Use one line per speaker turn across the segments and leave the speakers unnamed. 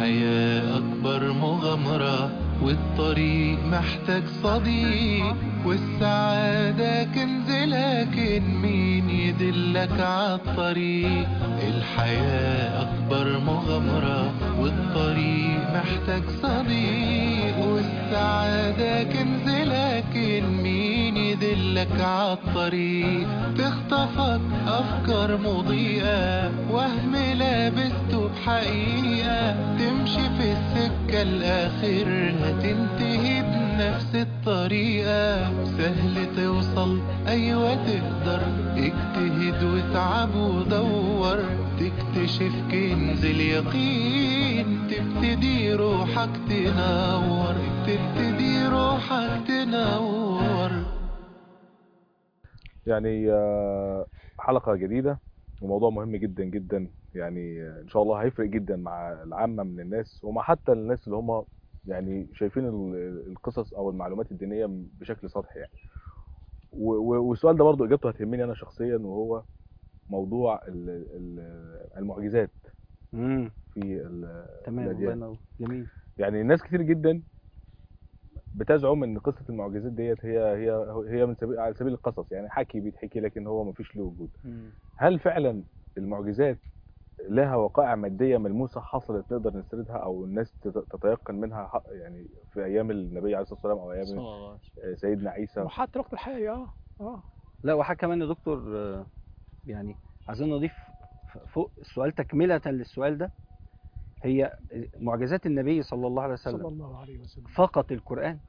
الحياة أكبر مغامرة والطريق محتاج صديق والسعادة كنز لكن مين يدلك عالطريق الحياة أكبر مغامرة والطريق محتاج صديق والسعادة كنز لكن مين يدلك عالطريق تخطفك أفكار مضيئة وهم لابسته بحقيقة تمشي في السكة الآخر هتنتهي بنفس الطريقة سهل توصل أيوة تقدر اجتهد واتعب ودور تكتشف كنز اليقين تبتدي روحك تنور تبتدي روحك تنور
يعني آه، حلقة جديدة وموضوع مهم جدا جدا يعني آه، ان شاء الله هيفرق جدا مع العامة من الناس ومع حتى الناس اللي هم يعني شايفين ال- القصص او المعلومات الدينية بشكل سطحي يعني و- و- والسؤال ده برضو اجابته هتهمني انا شخصيا وهو موضوع ال- ال- المعجزات
امم
في ال-
تمام الله
الأديان.
ينور جميل
يعني ناس كتير جدا بتزعم ان قصه المعجزات ديت هي هي هي من سبيل على سبيل القصص يعني حكي بيتحكي لكن هو مفيش له وجود هل فعلا المعجزات لها وقائع ماديه ملموسه حصلت نقدر نسردها او الناس تت- تتيقن منها ح- يعني في ايام النبي عليه الصلاه والسلام او ايام
صلى الله عليه وسلم.
آه، سيدنا عيسى
وحتى الوقت الحالي اه اه
لا وحاجه كمان يا دكتور آه، يعني عايزين نضيف ف- فوق السؤال تكمله للسؤال ده هي معجزات النبي صلى الله عليه
صلى
وسلم
الله عليه وسلم
فقط القرآن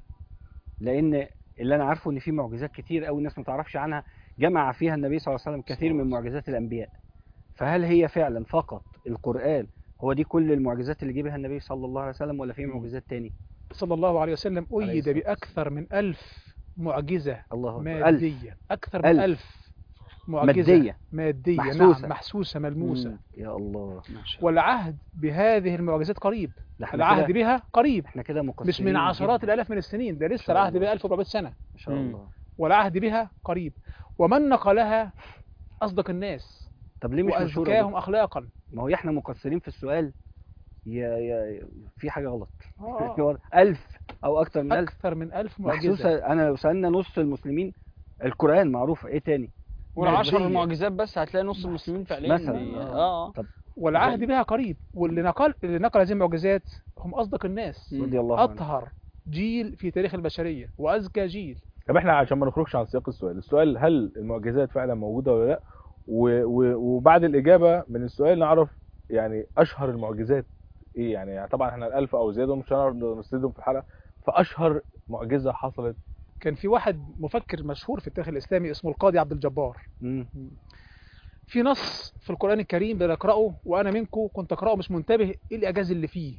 لأن اللي أنا عارفه إن في معجزات كتير أوي الناس ما تعرفش عنها جمع فيها النبي صلى الله عليه وسلم كثير من معجزات الأنبياء فهل هي فعلا فقط القرآن هو دي كل المعجزات اللي جيبها النبي صلى الله عليه وسلم ولا في معجزات تاني
صلى الله عليه وسلم
عليه
أيد
الصلاة
بأكثر من ألف معجزة
الله أكبر ألف
مادية أكثر من
ألف.
ألف معجزة
مادية
مادية
محسوسة.
نعم محسوسة ملموسة
مم. يا الله
والعهد بهذه المعجزات قريب
ده احنا
العهد
كده
بها قريب
احنا كده مقصرين
مش من عشرات
جداً.
الآلاف من السنين ده لسه
شاء
العهد
الله.
بها 1400 سنة
ما شاء
مم.
الله
والعهد بها قريب ومن نقلها أصدق الناس
طب ليه مش مشهورة يا
وأزكاهم
دكتور؟
أخلاقا
ما هو احنا مقصرين في السؤال يا يا في حاجة غلط
آه.
ألف أو أكتر من ألف
أكثر من ألف معجزة
محسوسة أنا لو سألنا نص المسلمين القرآن معروف إيه تاني
والعشر
مادية.
المعجزات بس هتلاقي نص المسلمين فعليا
مثلاً،
بي-
آه.
اه
طب
والعهد بها قريب واللي نقل اللي نقل هذه المعجزات هم أصدق الناس
مم.
رضي الله عنه
أطهر جيل في تاريخ البشرية وأزكى جيل
طب احنا عشان ما نخرجش عن سياق السؤال السؤال هل المعجزات فعلا موجوده ولا لا و و وبعد الاجابه من السؤال نعرف يعني اشهر المعجزات ايه يعني, يعني طبعا احنا الالف او زياده مش هنعرف نسردهم في الحلقه فاشهر معجزه حصلت
كان في واحد مفكر مشهور في التاريخ الإسلامي اسمه القاضي عبد الجبار
مم.
في نص في القرآن الكريم بنقرأه وأنا منكم كنت أقرأه مش منتبه إيه الإعجاز اللي فيه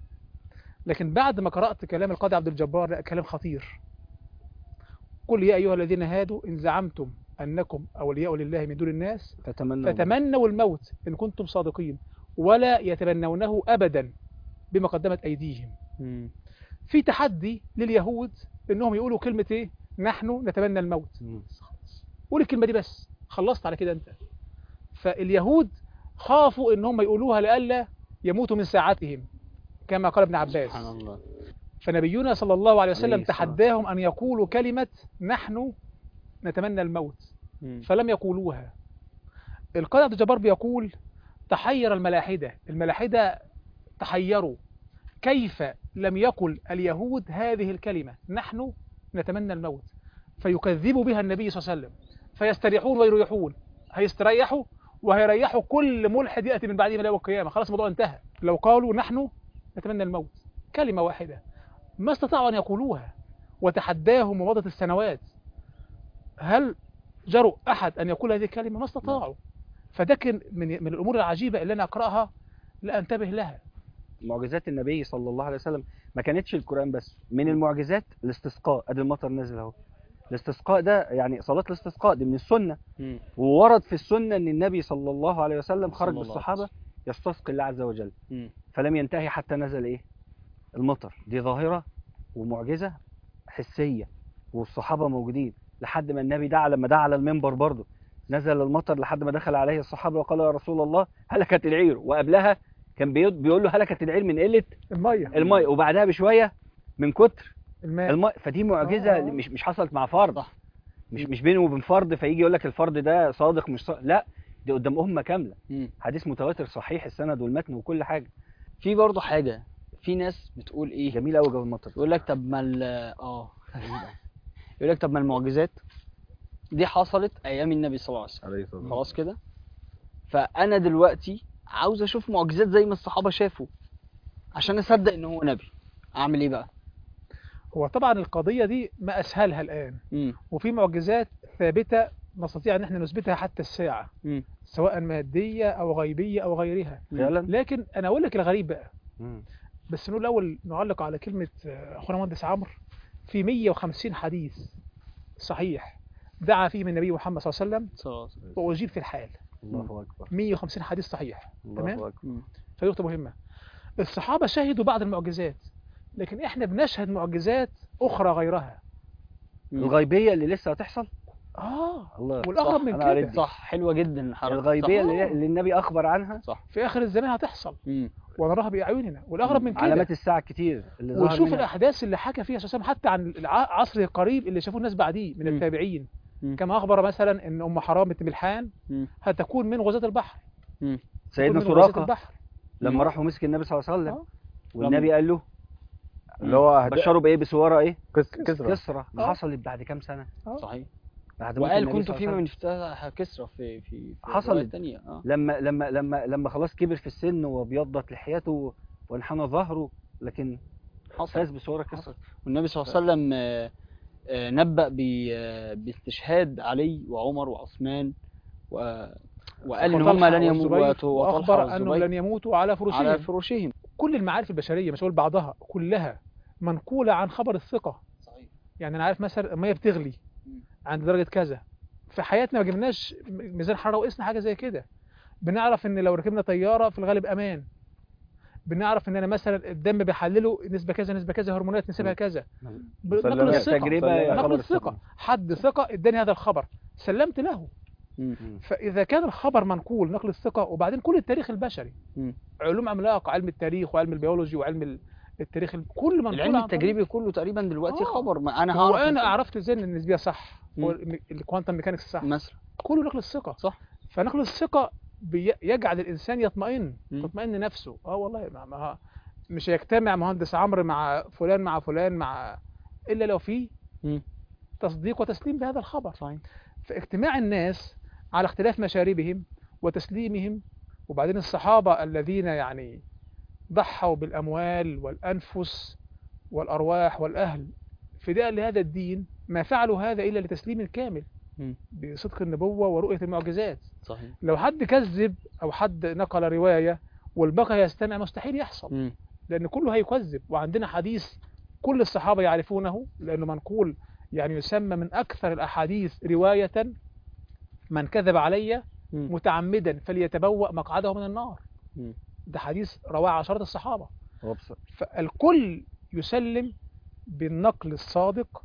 لكن بعد ما قرأت كلام القاضي عبد الجبار لا كلام خطير قل يا أيها الذين هادوا إن زعمتم أنكم أولياء لله من دون الناس
فتمنى
فتمنوا الموت إن كنتم صادقين ولا يتمنونه أبدا بما قدمت أيديهم
مم.
في تحدي لليهود إنهم يقولوا كلمة إيه نحن نتمنى الموت
مم.
قول الكلمة دي بس خلصت على كده أنت فاليهود خافوا إن هم يقولوها لئلا يموتوا من ساعتهم كما قال ابن عباس
سبحان الله
فنبينا صلى الله عليه وسلم
عليه الصلاة
تحداهم أن يقولوا كلمة نحن نتمنى الموت
مم.
فلم يقولوها القاضي عبد الجبار بيقول تحير الملاحدة الملاحدة تحيروا كيف لم يقل اليهود هذه الكلمة نحن نتمنى الموت فيكذبوا بها النبي صلى الله عليه وسلم فيستريحون ويريحون هيستريحوا وهيريحوا كل ملحد يأتي من بعدهم إلى يوم القيامة خلاص الموضوع انتهى لو قالوا نحن نتمنى الموت كلمة واحدة ما استطاعوا أن يقولوها وتحداهم ومضت السنوات هل جرؤ أحد أن يقول هذه الكلمة ما استطاعوا فده كان من, من الأمور العجيبة اللي أنا أقرأها لا أنتبه لها
معجزات النبي صلى الله عليه وسلم ما كانتش القرآن بس من المعجزات الاستسقاء ادي المطر نازل اهو الاستسقاء ده يعني صلاة الاستسقاء دي من السنة
مم.
وورد في السنة ان النبي صلى الله عليه وسلم خرج
الله عليه
بالصحابة يستسقي الله عز وجل
مم.
فلم ينتهي حتى نزل ايه المطر دي ظاهرة ومعجزة حسية والصحابة موجودين لحد ما النبي دعا لما دعا على المنبر برضه نزل المطر لحد ما دخل عليه الصحابة وقال يا رسول الله هلكت العير وقبلها كان بيقول بيقول له هلكت العين من قله
الميه
الماء وبعدها بشويه من كتر
الماء
الماء فدي معجزه
آه.
مش مش حصلت مع فرد مش مش بينه وبين فرد فيجي يقول لك الفرد ده صادق مش صادق لا دي قدام امه كامله
مم.
حديث متواتر صحيح السند والمتن وكل حاجه
في برضه حاجه في ناس بتقول ايه
جميل قوي جو المطر
يقول لك طب ما ال اه يقول لك طب ما المعجزات دي حصلت ايام النبي صلى الله عليه وسلم
عليه الصلاه والسلام
خلاص كده فانا دلوقتي عاوز اشوف معجزات زي ما الصحابه شافوا عشان اصدق ان هو نبي اعمل ايه بقى
هو طبعا القضيه دي ما اسهلها الان
مم.
وفي معجزات ثابته نستطيع ان احنا نثبتها حتى الساعه
مم.
سواء ماديه او غيبيه او غيرها
فعلا
لكن انا اقول لك الغريب بقى
مم.
بس نقول الاول نعلق على كلمه آه، اخونا مهندس عمرو في 150 حديث صحيح دعا فيهم النبي محمد صلى الله عليه وسلم
صلى الله عليه وسلم.
واجيب في الحال
الله اكبر
150 حديث صحيح تمام
الله اكبر
مم.
فدي نقطه مهمه الصحابه شهدوا بعض المعجزات لكن احنا بنشهد معجزات اخرى غيرها
مم.
الغيبيه اللي لسه هتحصل
اه
الله
والاغرب
صح،
من
أنا قريت
كده
دي.
صح حلوه جدا حضرتك.
الغيبيه
صح.
اللي, اللي النبي اخبر عنها
صح
في اخر الزمان هتحصل
مم.
ونراها باعيننا والاغرب من كده
علامات الساعه كتير اللي ظهر
وشوف
منها.
الاحداث اللي حكى فيها اساسا حتى عن العصر القريب اللي شافوه الناس بعديه من
مم.
التابعين
مم.
كما اخبر مثلا ان ام حرام بنت ملحان
مم.
هتكون من غزاة البحر
مم.
سيدنا
تكون من غزاة
سراقه
البحر
لما راحوا مسك النبي صلى الله عليه وسلم
آه.
والنبي قال له
اللي هو أهداف-
بشروا بايه بسواره ايه
كس- كسرى
كسرى
آه.
حصلت بعد كام سنه
صحيح
بعد موت
وقال
النبي
كنت
صلى الله
فيما
عليه
من افتتح كسرى في في في
حصلت.
رواية تانية اه
لما لما لما لما خلاص كبر في السن وابيضت لحيته وانحنى ظهره لكن
حصل
فاز بصوره كسرى
والنبي صلى الله عليه وسلم آه، آه، نبأ ب- آه، باستشهاد علي وعمر وعثمان و... وقال ان هم
وطلحة
لن يموتوا
والزبير،
وطلحة
واخبر انهم
والزبير
لن يموتوا على فروشهم
على فروشهم
كل المعارف البشريه مش هقول بعضها كلها منقوله عن خبر الثقه
صحيح
يعني انا عارف مثلا الميه بتغلي
مم.
عند درجه كذا في حياتنا ما جبناش م- ميزان حراره وقسنا حاجه زي كده بنعرف ان لو ركبنا طياره في الغالب امان بنعرف ان انا مثلا الدم بحلله نسبه كذا نسبه كذا هرمونات نسبها كذا ب- نقل
مسلمات.
الثقه
تجربه يا
نقل
خبر
الثقه حد ثقه اداني هذا الخبر سلمت له
مم.
فاذا كان الخبر منقول نقل الثقه وبعدين كل التاريخ البشري
مم.
علوم عملاقه علم التاريخ وعلم البيولوجي وعلم ال- التاريخ ال- كل منقول
العلم
عن طريق-
التجريبي كله تقريبا دلوقتي
آه.
خبر ما انا
هو
هعرف
انا
إن-
عرفت ازاي ان النسبيه صح
مم.
هو الم- الكوانتم ميكانكس صح
مثلا
كله نقل الثقه
صح
فنقل الثقه بي- يجعل الانسان يطمئن
مم.
تطمئن نفسه اه والله ما ما مش هيجتمع مهندس عمرو مع فلان مع فلان مع الا لو في
مم.
تصديق وتسليم بهذا الخبر
صحيح
فاجتماع الناس على اختلاف مشاربهم وتسليمهم وبعدين الصحابة الذين يعني ضحوا بالأموال والأنفس والأرواح والأهل فداء لهذا الدين ما فعلوا هذا إلا لتسليم كامل
مم.
بصدق النبوة ورؤية المعجزات
صحيح
لو حد كذب أو حد نقل رواية والبقى يستمع مستحيل يحصل
مم.
لأن كله هيكذب وعندنا حديث كل الصحابة يعرفونه لأنه منقول يعني يسمى من أكثر الأحاديث رواية من كذب علي
مم.
متعمدا فليتبوأ مقعده من النار
مم.
ده حديث رواه عشرة الصحابة
هو بص...
فالكل يسلم بالنقل الصادق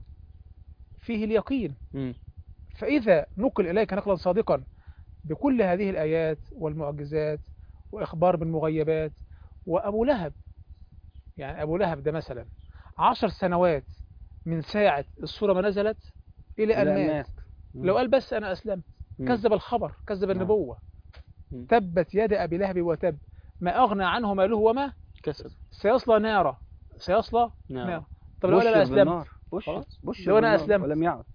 فيه اليقين
مم.
فإذا نقل إليك نقلا صادقا بكل هذه الآيات والمعجزات وإخبار بالمغيبات وأبو لهب يعني أبو لهب ده مثلا عشر سنوات من ساعة السورة ما نزلت إلى أن
لا،
مات لو قال بس أنا أسلمت
مم.
كذب الخبر كذب
نعم.
النبوة
مم.
تبت يد أبي لهب وتب ما أغنى عنه ماله وما
كسب
سيصلى نارا سيصلى
نعم
نار طب لو أنا لا أسلمت
بالنار. بشر
خلاص.
بشر
لو أنا
بالنار
أسلمت.
ولم يعد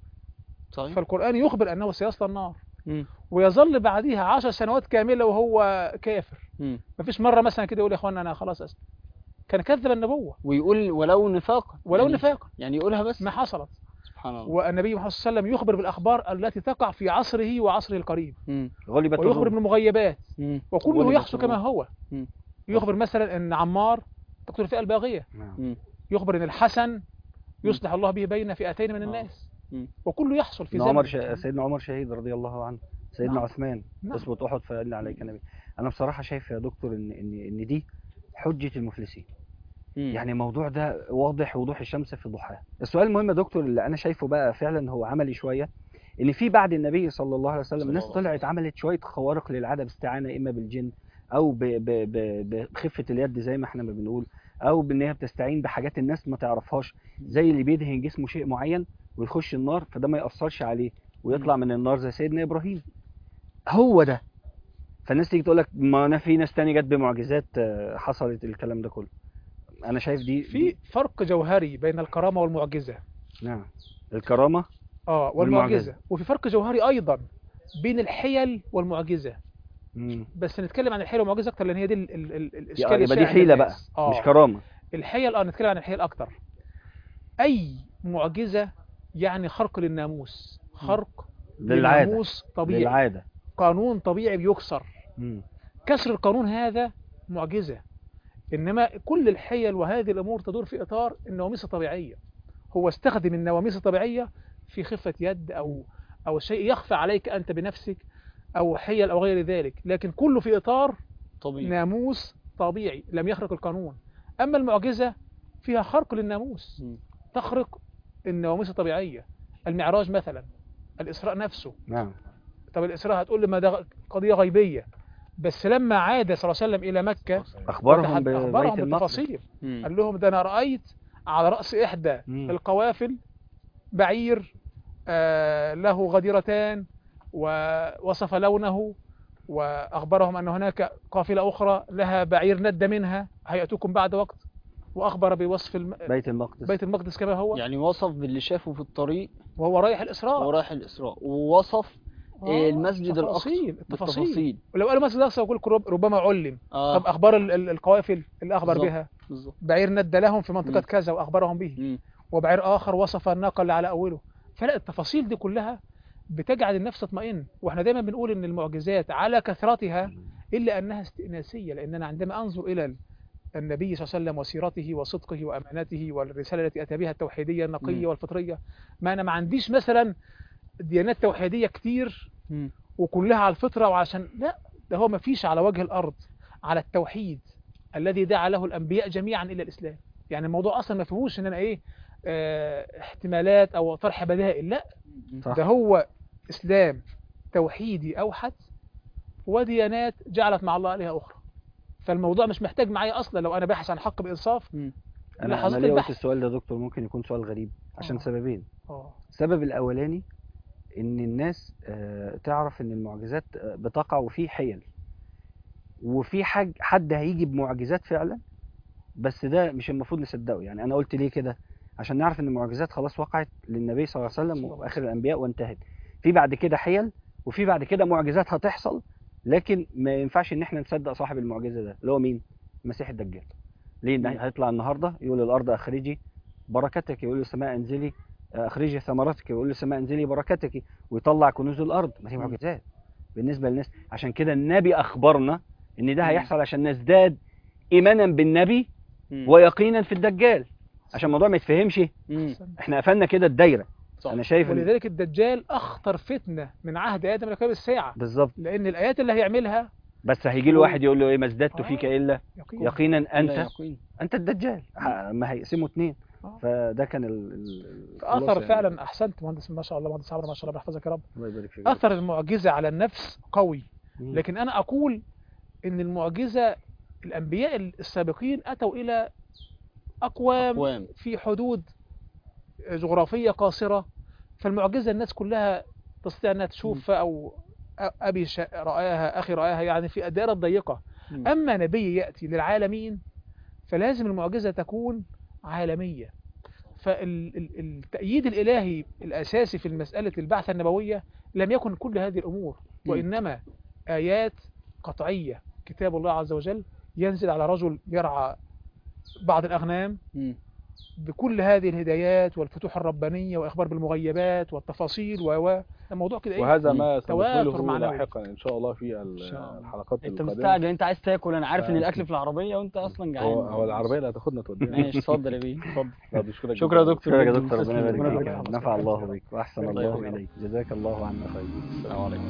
صحيح
فالقرآن يخبر أنه سيصلى النار
مم.
ويظل بعدها عشر سنوات كاملة وهو كافر
مم.
مفيش مرة مثلا كده يقول يا اخوانا انا خلاص اسلم كان كذب النبوة
ويقول ولو نفاقا
ولو
يعني
نفاق
يعني يقولها بس
ما حصلت
سبحان الله
والنبي محمد صلى الله عليه وسلم يخبر بالأخبار التي تقع في عصره وعصره القريب
مم.
غلبت
ويخبر
الروم.
بالمغيبات
مم.
وكله
غلبت
يحصل كما
الروم.
هو
مم.
يخبر مثلا ان عمار تقتل الفئة الباغية
نعم.
مم.
يخبر ان الحسن يصلح الله به بين فئتين من
آه.
الناس
مم.
وكله يحصل في
ان
زمن
عمر ش... سيدنا عمر شهيد رضي الله عنه سيدنا
نعم.
عثمان
نعم.
اثبت احد فإن عليك نبي انا بصراحه شايف يا دكتور ان ان ان دي حجه المفلسين
مم.
يعني الموضوع ده واضح وضوح الشمس في ضحاها السؤال المهم يا دكتور اللي انا شايفه بقى فعلا هو عملي شويه ان في بعد النبي صلى الله عليه وسلم
صلى
ناس
الله
طلعت عملت شويه خوارق للعاده باستعانه اما بالجن او ب- ب- ب- بخفه اليد زي ما احنا ما بنقول او بان هي بتستعين بحاجات الناس ما تعرفهاش زي اللي بيدهن جسمه شيء معين ويخش النار فده ما ياثرش عليه ويطلع من النار زي سيدنا ابراهيم هو ده فالناس تيجي تقول لك ما انا في ناس تاني جت بمعجزات آه، حصلت الكلام ده كله انا شايف دي
في فرق جوهري بين الكرامة والمعجزة
نعم الكرامه
اه
والمعجزة.
والمعجزة وفي فرق جوهري أيضا بين الحيل والمعجزة
مم.
بس نتكلم عن الحيل والمعجزة أكتر لأن هي دي ال ال ال الإشكال
يبقى دي
الشائع
حيله بقى
للناس. آه.
مش كرامه
الحيل اه نتكلم عن الحيل أكتر أي معجزة يعني خرق للناموس خرق
للعاده
للناموس طبيعي
للعاده
قانون طبيعي بيكسر
مم.
كسر القانون هذا معجزة إنما كل الحيل وهذه الأمور تدور في إطار النواميس الطبيعية هو استخدم النواميس الطبيعية في خفة يد أو أو شيء يخفى عليك أنت بنفسك أو حيل أو غير ذلك لكن كله في إطار
طبيعي
ناموس طبيعي لم يخرق القانون أما المعجزة فيها خرق للناموس
مم.
تخرق النواميس الطبيعية المعراج مثلا الإسراء نفسه
نعم
طب الإسراء هتقول لي ما ده قضية غيبية بس لما عاد صلى الله عليه وسلم إلى مكة
اخبارهم
وتحد-
ببيت
أخبرهم
المقدس
بالتفاصيل
مم.
قال لهم ده أنا رأيت على رأس إحدى
مم.
القوافل بعير آه، له غديرتان ووصف لونه وأخبرهم أن هناك قافلة أخرى لها بعير ند منها هيأتوكم بعد وقت وأخبر بوصف الم...
بيت المقدس
بيت المقدس كما هو
يعني وصف باللي شافه في الطريق
وهو رايح الإسراء
وهو رايح الإسراء ووصف
آه،
المسجد الأقصى
التفاصيل التفاصيل
بالتفاصيل
ولو قالوا المسجد الأقصى يقول لك رب- ربما علم
اه
طب أخبار ال- ال- القوافل اللي أخبر
بالظبط.
بها
بالظبط
بعير ند لهم في منطقة
مم.
كذا وأخبرهم به
مم.
وبعير آخر وصف الناقة اللي على أوله فلا التفاصيل دي كلها بتجعل النفس تطمئن واحنا دايما بنقول ان المعجزات على كثرتها الا انها استئناسيه لاننا عندما انظر الى ال- النبي صلى الله عليه وسلم وسيرته وصدقه وامانته والرساله التي اتى بها التوحيديه النقيه
مم.
والفطريه ما انا ما عنديش مثلا ديانات توحيديه كتير
مم.
وكلها على الفطره وعشان لا ده هو ما فيش على وجه الارض على التوحيد الذي دعا له الانبياء جميعا الى الاسلام يعني الموضوع اصلا ما فيهوش ان انا ايه اه احتمالات او طرح بدائل لا
صح.
ده هو اسلام توحيدي اوحد وديانات جعلت مع الله الهه اخرى فالموضوع مش محتاج معايا اصلا لو انا باحث عن حق بانصاف
مم.
انا
لحظات
انا ليه قلت
البحث.
السؤال ده يا دكتور ممكن يكون سؤال غريب عشان
آه.
سببين
اه
السبب الاولاني ان الناس آه، تعرف ان المعجزات آه، بتقع وفي حيل وفي حاج حد هيجي بمعجزات فعلا بس ده مش المفروض نصدقه يعني انا قلت ليه كده عشان نعرف ان المعجزات خلاص وقعت للنبي صلى الله عليه وسلم واخر الانبياء وانتهت في بعد كده حيل وفي بعد كده معجزات هتحصل لكن ما ينفعش ان احنا نصدق صاحب المعجزه ده اللي هو مين المسيح الدجال ليه إن هيطلع النهارده يقول الارض اخرجي بركتك يقول للسماء انزلي اخرجي ثمرتك يقول للسماء انزلي بركتك ويطلع كنوز الارض ما هي معجزات بالنسبه للناس عشان كده النبي اخبرنا ان ده
مم.
هيحصل عشان نزداد ايمانا بالنبي
مم.
ويقينا في الدجال عشان الموضوع ما يتفهمش
مم.
احنا قفلنا كده الدايره
صح.
انا شايف إن-
ولذلك الدجال اخطر فتنه من عهد ادم لقيام الساعه
بالظبط
لان الايات اللي هيعملها
بس هيجي له واحد يقول له ايه ما ازددت
آه.
فيك الا
يقين
يقينا
لا
انت
يقين.
انت الدجال ه- ما هيقسموا اتنين
آه.
فده كان ال ال-
اثر
الخلاصة يعني.
فعلا احسنت مهندس ما شاء الله مهندس عمرو ما شاء الله بيحفظك يا رب
الله يبارك فيك
اثر المعجزه على النفس قوي
مم.
لكن انا اقول ان المعجزه الانبياء السابقين اتوا الى اقوام
أقوام.
في حدود جغرافيه قاصره فالمعجزه الناس كلها تستطيع انها تشوفها او أ- ابي شا- راها اخي راها يعني في الدائره الضيقه
مم.
اما نبي ياتي للعالمين فلازم المعجزه تكون عالميه فالتأييد الإلهي الأساسي في مسألة البعثة النبوية لم يكن كل هذه الأمور
مم.
وإنما آيات قطعية كتاب الله عز وجل ينزل على رجل يرعى بعض الأغنام
مم.
بكل هذه الهدايات والفتوح الربانية وإخبار بالمغيبات والتفاصيل و و الموضوع كده إيه؟
وهذا
مم.
ما
تواتر
سنقبله
معنوي.
لاحقا ان شاء الله في ال-
إن شاء الله.
الحلقات
انت
القادمه
مستعجل انت عايز تاكل انا عارف ان
آه.
الاكل في العربيه وانت اصلا جعان
هو, هو العربيه اللي هتاخدنا تودينا
ماشي اتفضل يا بيه اتفضل
لا، بشكرك
شكرا يا
جداً.
دكتور
شكرا يا
جداً.
دكتور ربنا
تسلم.
يبارك
ربنا
فيك
يبارك
نفع
فيك.
الله بك واحسن
الله
الله
يبارك
اليك جزاك الله عنا خير
السلام عليكم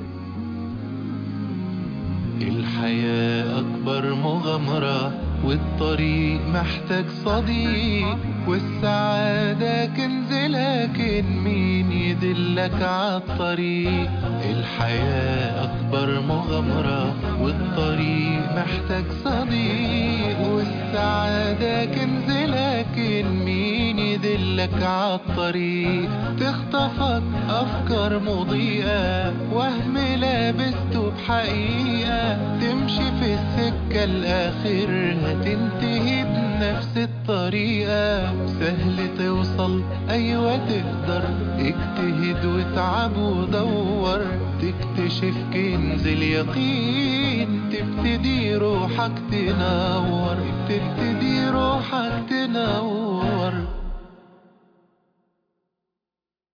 الحياة أكبر مغامرة والطريق محتاج صديق والسعادة كنز لكن مين يدلك عالطريق الحياة أكبر مغامرة والطريق محتاج صديق والسعادة كنز لكن مين يدلك عالطريق تخطفك أفكار مضيئة وهم لابسته بحقيقة تمشي في السكة الآخر هتنتهي بنفس الطريقة سهل توصل أيوة تقدر اجتهد واتعب ودور تكتشف كنز اليقين تبتدي روحك تنور تبتدي روحك تنور